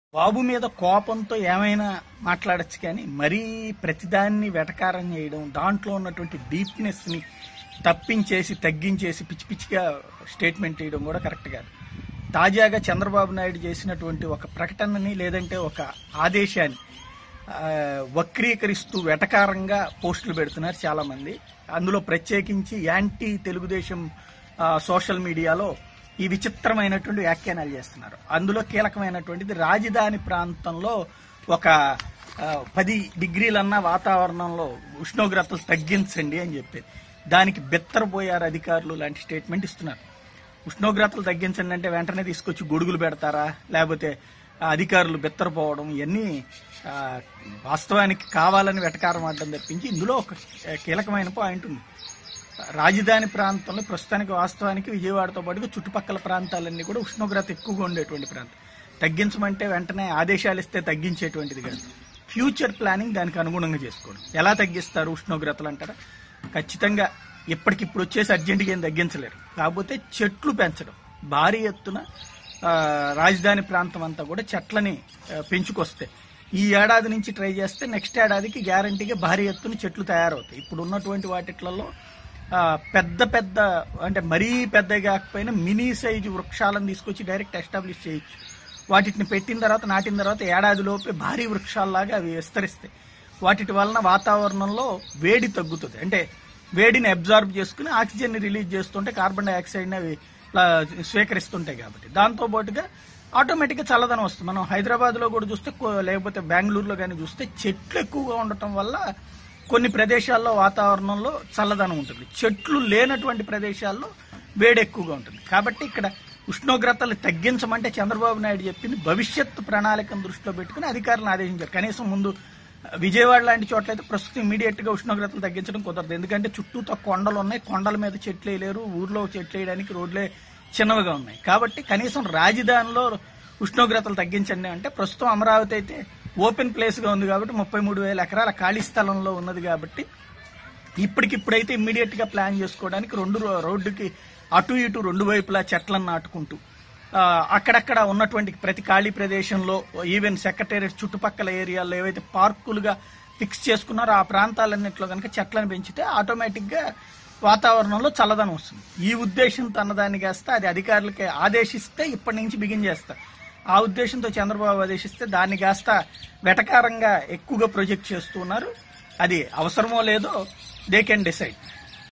బాబు మీద కోపంతో ఏమైనా మాట్లాడచ్చు కానీ మరీ ప్రతిదాన్ని వెటకారం చేయడం దాంట్లో ఉన్నటువంటి డీప్నెస్ ని తప్పించేసి తగ్గించేసి పిచ్చి పిచ్చిగా స్టేట్మెంట్ చేయడం కూడా కరెక్ట్ కాదు తాజాగా చంద్రబాబు నాయుడు చేసినటువంటి ఒక ప్రకటనని లేదంటే ఒక ఆదేశాన్ని ఆ, వక్రీకరిస్తూ వెటకారంగా పోస్టులు పెడుతున్నారు చాలా మంది అందులో ప్రత్యేకించి యాంటీ తెలుగుదేశం ఆ, సోషల్ మీడియాలో ఈ విచిత్రమైనటువంటి వ్యాఖ్యానాలు చేస్తున్నారు అందులో కీలకమైనటువంటిది రాజధాని ప్రాంతంలో ఒక ఆ, పది డిగ్రీలన్న వాతావరణంలో ఉష్ణోగ్రతలు తగ్గించండి అని చెప్పేది దానికి బెత్తరపోయారు అధికారులు లాంటి స్టేట్మెంట్ ఇస్తున్నారు ఉష్ణోగ్రతలు తగ్గించండి అంటే వెంటనే తీసుకొచ్చి గొడుగులు పెడతారా లేకపోతే ఆ అధికారులు బెత్తరపోవడం ఇవన్నీ ఆ, వాస్తవానికి కావాలని వెటకారం ఆడడం తప్పించి ఇందులో ఒక కీలకమైన పాయింట్ ఉంది రాజధాని ప్రాంతంలో ప్రస్తుతానికి వాస్తవానికి విజయవాడతో పాటుగా చుట్టుపక్కల ప్రాంతాలన్నీ కూడా ఉష్ణోగ్రత ఎక్కువగా ఉండేటువంటి ప్రాంతం తగ్గించమంటే వెంటనే ఆదేశాలు ఇస్తే తగ్గించేటువంటిది కాదు ఫ్యూచర్ ప్లానింగ్ దానికి అనుగుణంగా చేసుకోవడం ఎలా తగ్గిస్తారు ఉష్ణోగ్రతలు అంటారా ఖచ్చితంగా ఇప్పటికిప్పుడు వచ్చేసి అర్జెంటుగా ఏం తగ్గించలేరు కాకపోతే చెట్లు పెంచడం భారీ ఎత్తున ఆ, రాజధాని ప్రాంతం అంతా కూడా చెట్లని ఆ, పెంచుకొస్తాయి ఈ ఏడాది నుంచి ట్రై చేస్తే నెక్స్ట్ ఏడాదికి గ్యారంటీగా భారీ ఎత్తున చెట్లు తయారవుతాయి ఇప్పుడు ఉన్నటువంటి వాటిట్లలో ఆ, పెద్ద పెద్ద అంటే మరీ పెద్దవి కాకపోయినా మినీ సైజు వృక్షాలను తీసుకొచ్చి డైరెక్ట్ ఎస్టాబ్లిష్ చేయొచ్చు వాటిని పెట్టిన తర్వాత నాటిన తర్వాత ఏడాది లోపే భారీ వృక్షాల్లాగా అవి విస్తరిస్తాయి వాటి వలన వాతావరణంలో వేడి తగ్గుతుంది అంటే వేడిని అబ్జార్బ్ చేసుకుని ఆక్సిజన్ ని రిలీజ్ చేస్తుంటే కార్బన్ డైఆక్సైడ్ ని అవి ఇలా స్వీకరిస్తుంటాయి కాబట్టి దాంతో పాటుగా ఆటోమేటిక్ గా చల్లదనం వస్తుంది మనం హైదరాబాద్ లో కూడా చూస్తే కో- లేకపోతే బెంగళూరులో కానీ చూస్తే చెట్లు ఎక్కువగా ఉండటం వల్ల కొన్ని ప్రదేశాల్లో వాతావరణంలో చల్లదనం ఉంటుంది చెట్లు లేనటువంటి ప్రదేశాల్లో వేడి ఎక్కువగా ఉంటుంది కాబట్టి ఇక్కడ ఉష్ణోగ్రతలు తగ్గించమంటే చంద్రబాబు నాయుడు చెప్పింది భవిష్యత్తు ప్రణాళికను దృష్టిలో పెట్టుకుని అధికారులను ఆదేశించారు కనీసం ముందు విజయవాడ లాంటి చోట్ల అయితే ప్రస్తుతం ఇమీడియట్ గా ఉష్ణోగ్రతలు తగ్గించడం కుదరదు ఎందుకంటే చుట్టూతో కొండలు ఉన్నాయి కొండల మీద చెట్లు వేయలేరు ఊర్లో చెట్లు వేయడానికి రోడ్లే చిన్నవిగా ఉన్నాయి కాబట్టి కనీసం రాజధానిలో ఉష్ణోగ్రతలు తగ్గించండి అంటే ప్రస్తుతం అమరావతి అయితే ఓపెన్ ప్లేస్ గా ఉంది కాబట్టి ముప్పై మూడు వేల ఎకరాల ఖాళీ స్థలంలో ఉన్నది కాబట్టి ఇప్పటికిప్పుడైతే ఇమ్మీడియట్ గా ప్లాన్ చేసుకోవడానికి రెండు రో- రోడ్డుకి అటు ఇటు రెండు వైపులా చెట్లను నాటుకుంటూ ఆ, అక్కడక్కడ ఉన్నటువంటి ప్రతి ఖాళీ ప్రదేశంలో ఈవెన్ సెక్రటేరియట్ చుట్టుపక్కల ఏరియాల్లో ఏవైతే పార్కులుగా ఫిక్స్ చేసుకున్నారో ఆ ప్రాంతాలన్నింటిలో కనుక చెట్లను పెంచితే ఆటోమేటిక్ గా వాతావరణంలో చల్లదనం వస్తుంది ఈ ఉద్దేశంతో అన్నదాన్ని కాస్త అది అధికారులకి ఆదేశిస్తే ఇప్పటి నుంచి బిగిన్ చేస్తారు ఆ ఉద్దేశంతో చంద్రబాబు ఆదేశిస్తే దాన్ని కాస్త వెటకారంగా ఎక్కువగా ప్రొజెక్ట్ చేస్తున్నారు అది అవసరమో లేదో దే కెన్ డిసైడ్